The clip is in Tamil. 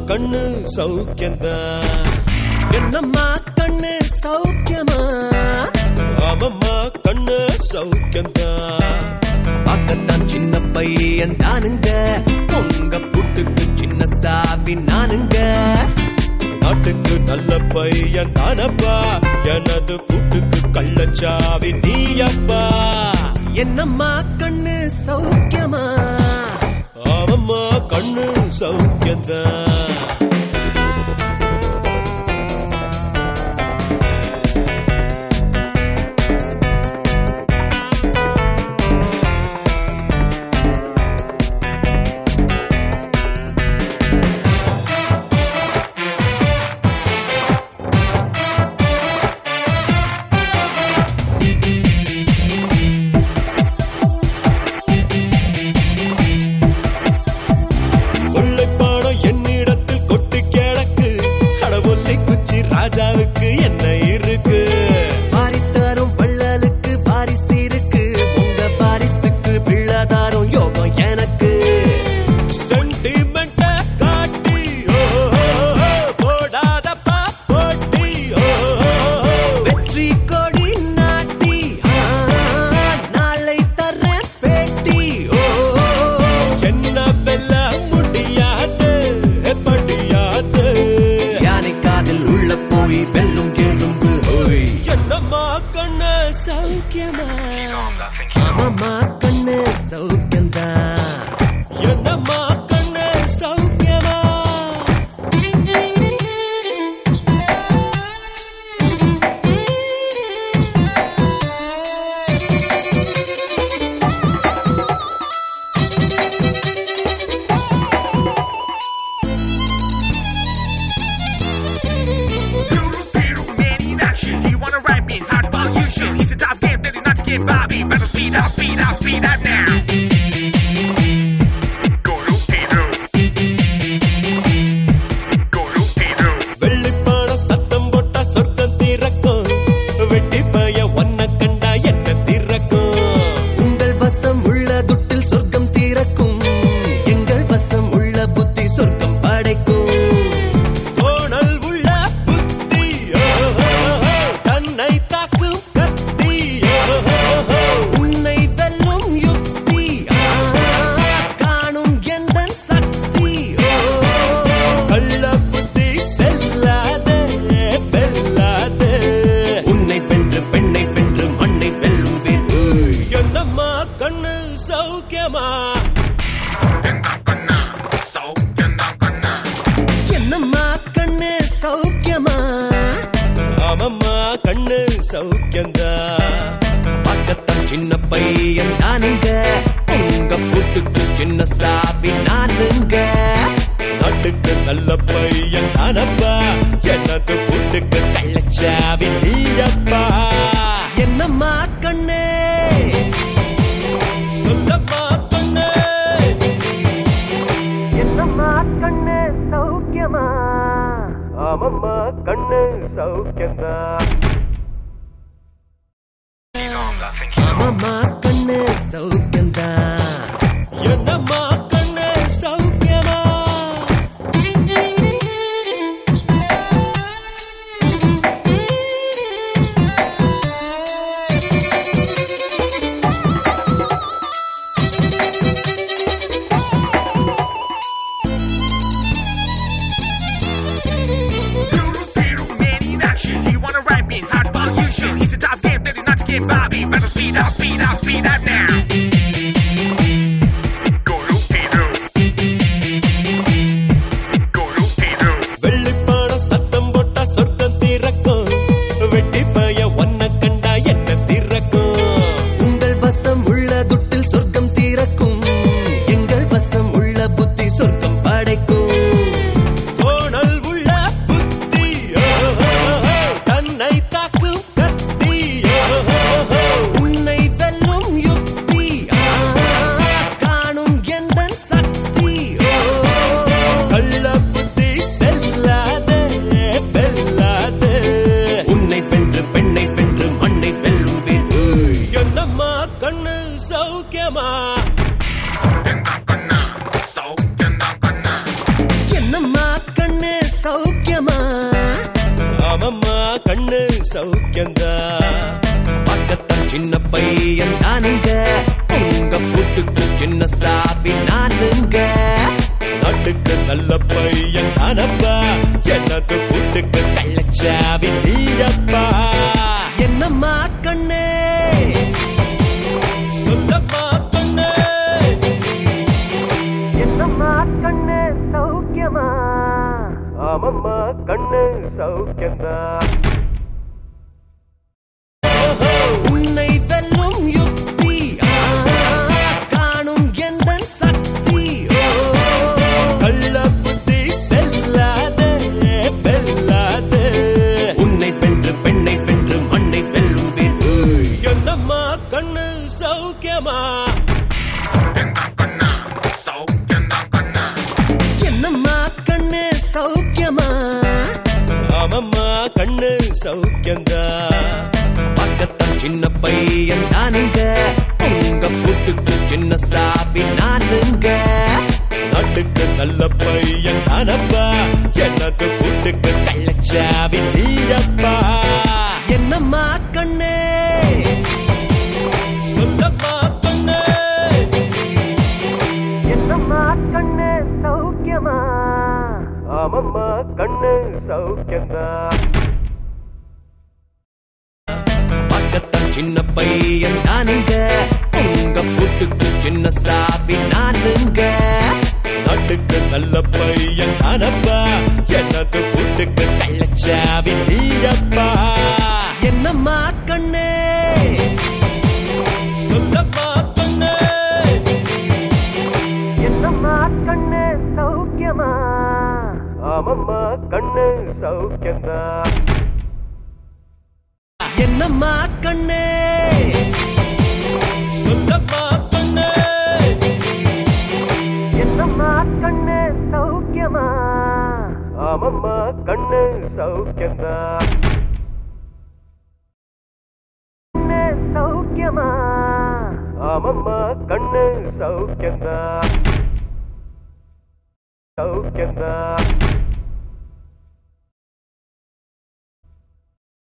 கண்ணு சௌக்கியந்தா என்னம்மா கண்ணு சௌக்கியமா ஆமம்மா கண்ணு சௌக்கியந்தா பார்க்கத்தான் சின்ன பையன் தானுங்க உங்க புட்டுக்கு சின்ன சாவி நானுங்க நாட்டுக்கு நல்ல பையன் தானப்பா எனது கூட்டுக்கு கள்ளச்சாவி நீயப்பா என்னம்மா கண்ணு சௌக்கியமா ஆமம்மா கண்ணு சௌக்கியந்தான் கொள்ளைப்பாடம் என்னிடத்தில் கொட்டு கிழக்கு கடவுளை குச்சி ராஜாவுக்கு என்ன இருக்கு பாரித்தாரும் வள்ளலுக்கு பாரிசு இருக்கு உங்க பாரிசுக்கு பிள்ளாதாரும் யோகம் எனக்கு சென்டிமெண்ட காட்டி ஓ, ஓ, ஓ, போடாதப்பா போட்டி ஓ, ஓ, ஓ. வெற்றி கொடி நாட்டி ஆ, நாளை தர பேட்டி ஓ, ஓ, ஓ. என்ன வெல்ல முடியாது படியாது யானை காதில் உள்ள போய் வெல்லும் எறும்பு ஓய் என்னம்மா கண்ணு சௌக்கியமா ஆமாம்மா கண்ணு சௌக்கியந்தா என்னம்மா கண்ணு சௌக்கியமா Peru, Peru, man in action. Do you wanna rap me? Hard pollution. It's a tough game, ready not to get Bobby. Better speed up, speed up, speed up now. Go to Peru. Go to Peru. வெள்ளிப்பாடம் சத்தம் போட்டா சொர்க்கம் திறக்கும் வெட்டி பய ஒன்ன கண்டா என்ன திறக்கும் உங்கள் வசம் உள்ள துட்டில் சொர்க்கம் திறக்கும் எங்கள் வசம் உள்ள புத்தி சொர்க்கம் படைக்கும் கோணல் உள்ள புத்தி ஓ, ஓ, ஓ, தன்னை தாக்கும் கத்தி ஓ, ஓ, ஓ, உன்னை வெல்லும் யுக்தி ஆ, காணும் எந்தன் சக்தி ஓ, கள்ள புத்தி செல்லாதே வெல்லாதே உன்னை வென்று பெண்ணை வென்று மண்ணை வெல்லுவேன் ஏய். என்னம்மா கண்ணு சௌக்கியமா என்னம்மா கண்ணு சௌக்கியமா ஆமம்மா கண்ணு சௌக்கியந்தா பக்கத்தான் சின்ன பையன் தானுங்க உங்க புட்டுக்கு சின்ன சாவி நானுங்க நாட்டுக்கு நல்ல பையன் தானப்பா எனது புட்டுக்கு கள்ளச்சாவி நீயப்பா என்னம்மா கண்ணே சொல்லம்மா கண்ணே என்னம்மா கண்ணு சௌக்கியமா ஆமம்மா கண்ணு சௌக்கியந்தா ஆமம்மா கண்ணு சௌக்கியந்தா என்னம்மா கண்ணு சௌக்கியமா Peru, Peru, man in action. Do you wanna rap me? Hard pollution. It's a tough game, ready not to get Bobby. Better speed up, speed up, speed up now. Go to Peru. Go to Peru. வெள்ளிப்பாடம் சத்தம் போட்டா சொர்க்கம் திறக்கும் வெட்டி பய ஒன்ன கண்டா என்ன திறக்கும் உங்கள் வசம் உள்ள துட்டில் சொர்க்கம் திறக்கும் எங்கள் வசம் உள்ள புத்தி சொர்க்கம் படைக்கும் கோணல் உள்ள புத்தி ஓ, ஓ, ஓ, தன்னை தாக்கும் கத்தி ஓ, ஓ, ஓ, உன்னை வெல்லும் யுக்தி கண்ணு சௌக்கியந்தா பக்கத்தான் சின்ன பையன் தானுங்க உங்க பூட்டுக்கு சின்ன சாவி நானுங்க நாட்டுக்கு நல்ல பையன் தானப்பா எனது பூட்டுக்கு கள்ளச்சாவி நீயப்பா என்னம்மா கண்ணே சொல்லம்மா கண்ணே என்னம்மா கண்ணு சௌக்கியமா ஆமம்மா கண்ணு சௌக்கியந்தா உன்னை வெல்லும் யுக்தி ஆ, காணும் எந்தன் சக்தி ஓ, கள்ள புத்தி செல்லாதே வெல்லாதே உன்னை வென்று பெண்ணை வென்று மண்ணை வெல்லும் வீடு என்னம்மா கண்ணு சௌக்கியமா என்னம்மா கண்ணு சௌக்கியமா ஆமம்மா கண்ணு சௌக்கியந்தா பக்கத்தான் சின்ன பையன் தானுங்க உங்க பூட்டுக்கு சின்ன சாவி நானுங்க நாட்டுக்கு நல்ல பையன் தானப்பா எனது பூட்டுக்கு கள்ளச்சாவி நீயப்பா என்னம்மா கண்ணே சொல்லம்மா கண்ணே என்னம்மா கண்ணு சௌக்கியமா ஆமம்மா கண்ணு சௌக்கியந்தா பக்கத்தான் சின்ன பையன் தானுங்க உங்க பூட்டுக்கு சின்ன சாவி நானுங்க நாட்டுக்கு நல்ல பையன் தானப்பா எனது பூட்டுக்கு கள்ளச்சாவி நீயப்பா என்னம்மா கண்ணே சொல்லம்மா கண்ணே என்னம்மா கண்ணு சௌக்கியமா ஆமம்மா கண்ணு சௌக்கியந்தா என்னம்மா கண்ணே சொல்லம்மா கண்ணே என்னம்மா கண்ணு சௌக்கியமா ஆமம்மா கண்ணு சௌக்கியந்தா கண்ணு சௌக்கியமா ஆமம்மா கண்ணு சௌக்கியந்தா சௌக்கியந்தா